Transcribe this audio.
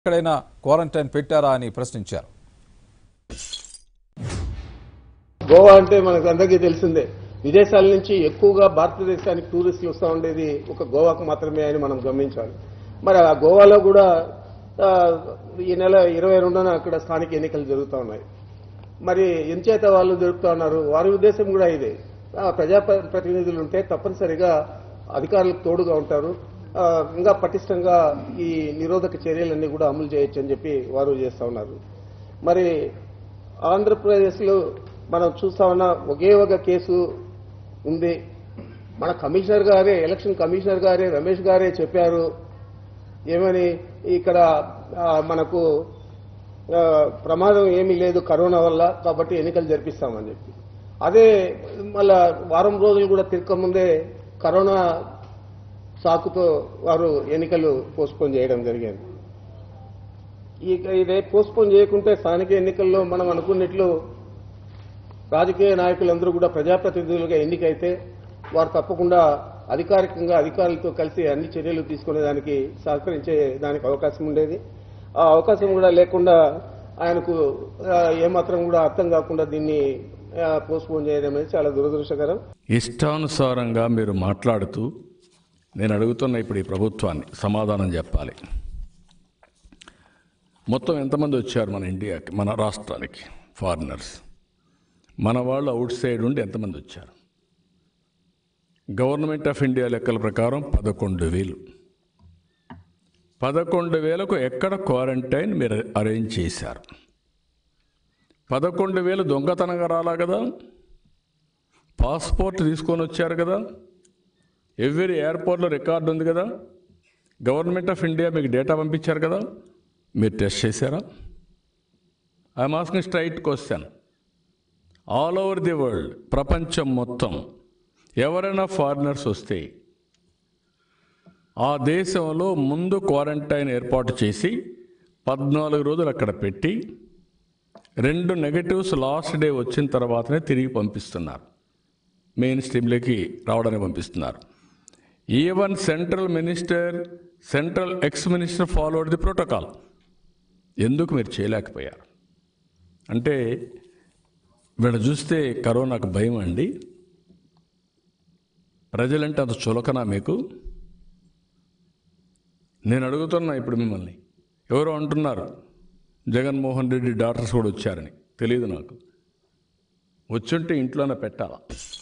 ఎక్కడైనా క్వారంటైన్ పెట్టారా అని ప్రశ్నించారు గోవా అంటే మనకు అందరికీ తెలిసిందే విదేశాల నుంచి ఎక్కువగా భారతదేశానికి టూరిస్టులు వస్తూ ఉండేది ఒక గోవాకు మాత్రమే అని మనం గమనించాలి మరి ఆ గోవాలో కూడా ఆ, ఈ నెల ఇరవై రెండున అక్కడ స్థానిక ఎన్నికలు జరుగుతూ ఉన్నాయి మరి ఎంచేత వాళ్ళు జరుపుతా ఉన్నారు వారి ఉద్దేశం కూడా ఇదే ఆ, ప్రజా ప్ర- ప్రతినిధులు ఉంటే తప్పనిసరిగా అధికారులకు తోడుగా ఉంటారు ఆ, ఇంకా పటిష్టంగా ఈ నిరోధక చర్యలన్నీ కూడా అమలు చేయొచ్చు అని చెప్పి వారు చేస్తా ఉన్నారు మరి ఆంధ్రప్రదేశ్లో మనం చూస్తా ఉన్న ఒకే ఒక కేసు ఉంది మన కమిషనర్ గారే ఎలక్షన్ కమిషనర్ గారే రమేష్ గారే చెప్పారు ఏమని ఇక్కడ ఆ, మనకు ఆ, ప్రమాదం ఏమీ లేదు కరోనా వల్ల కాబట్టి ఎన్నికలు జరిపిస్తామని చెప్పి అదే మళ్ళా వారం రోజులు కూడా తిరగకముందే కరోనా సాకుతో వారు ఎన్నికలు పోస్ట్పోన్ చేయడం జరిగింది ఈ ఇదే పోస్ట్పోన్ చేయకుంటే స్థానిక ఎన్నికల్లో మనం అనుకున్నట్లు రాజకీయ నాయకులందరూ కూడా ప్రజాప్రతినిధులుగా ఎన్నికైతే వారు తప్పకుండా అధికారికంగా అధికారులతో కలిసి అన్ని చర్యలు తీసుకునే దానికి సహకరించే దానికి అవకాశం ఉండేది ఆ అవకాశం కూడా లేకుండా ఆయనకు ఆ, ఏమాత్రం కూడా అర్థం కాకుండా దీన్ని పోస్ట్పోన్ చేయడం అనేది చాలా దురదృష్టకరం ఇష్టానుసారంగా మీరు మాట్లాడుతూ నేను అడుగుతున్న ఇప్పుడు ఈ ప్రభుత్వాన్ని సమాధానం చెప్పాలి మొత్తం ఎంతమంది వచ్చారు మన ఇండియాకి మన రాష్ట్రానికి ఫారినర్స్ మన వాళ్ళు అవుట్ సైడ్ ఉండి ఎంతమంది వచ్చారు గవర్నమెంట్ ఆఫ్ ఇండియా లెక్కల ప్రకారం పదకొండు వేలు పదకొండు వేలకు ఎక్కడ క్వారంటైన్ మీరు అరేంజ్ చేశారు పదకొండు వేలు దొంగతనంగా రాలా కదా పాస్పోర్ట్ తీసుకొని వచ్చారు కదా ఎవ్రీ ఎయిర్పోర్ట్లో రికార్డు ఉంది కదా గవర్నమెంట్ ఆఫ్ ఇండియా మీకు డేటా పంపించారు కదా మీరు టెస్ట్ చేశారా I'm asking straight question all over the world ప్రపంచం మొత్తం ఎవరైనా ఫారినర్స్ వస్తే ఆ దేశంలో ముందు క్వారంటైన్ ఏర్పాటు చేసి పద్నాలుగు రోజులు అక్కడ పెట్టి రెండు నెగటివ్స్ లాస్ట్ డే వచ్చిన తర్వాతనే తిరిగి పంపిస్తున్నారు మెయిన్ స్ట్రీమ్లోకి రావడానికి పంపిస్తున్నారు even central minister central ex minister followed the protocol ఎందుకు మీరు చేయలేకపోయారు అంటే వీళ్ళ చూస్తే కరోనాకు భయం అండి ప్రజలంటే అంత చులకనా మీకు నేను అడుగుతున్నా ఇప్పుడు మిమ్మల్ని ఎవరో అంటున్నారు జగన్మోహన్ రెడ్డి డాక్టర్స్ కూడా వచ్చారని తెలియదు నాకు వచ్చుంటే ఇంట్లోనే పెట్టాలా